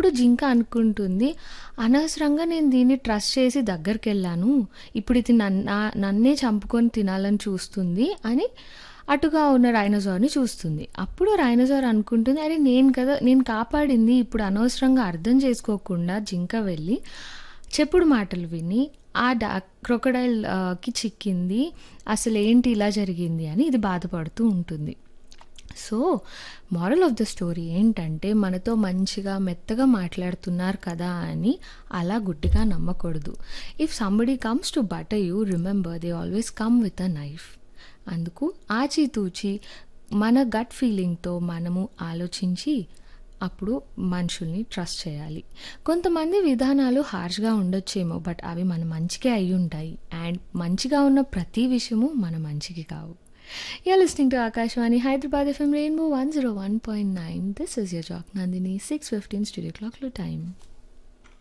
అప్పుడు జింక అనుకుంటుంది అనవసరంగా నేను దీన్ని ట్రస్ట్ చేసి దగ్గరికెళ్ళాను ఇప్పుడు ఇది నన్న నన్నే చంపుకొని తినాలని చూస్తుంది అని అటుగా ఉన్న రైనోజార్ని చూస్తుంది అప్పుడు రైనోజార్ అనుకుంటుంది అరే నేను కదా నేను కాపాడింది ఇప్పుడు అనవసరంగా అర్థం చేసుకోకుండా జింక వెళ్ళి చెప్పుడు మాటలు విని ఆ డా క్రొకడైల్కి చిక్కింది అసలు ఏంటి ఇలా జరిగింది అని ఇది బాధపడుతూ ఉంటుంది so moral of the story ఏంటంటే మనతో మంచిగా మెత్తగా మాట్లాడుతున్నారు కదా అని అలా గుడ్డిగా నమ్మకూడదు if somebody comes to butter you remember they always come with a knife అందుకు ఆచితూచి మన గట్ ఫీలింగ్తో మనము ఆలోచించి అప్పుడు మనుషుల్ని ట్రస్ట్ చేయాలి కొంతమంది విధానాలు హార్ష్గా ఉండొచ్చేమో బట్ అవి మన మంచికే అయి ఉంటాయి అండ్ మంచిగా ఉన్న ప్రతి విషయము మన మంచికి కావు You're listening to Akashwani Hyderabad FM Rainbow 101.9. This is your Jock Nandini, 6.15 studio clock time.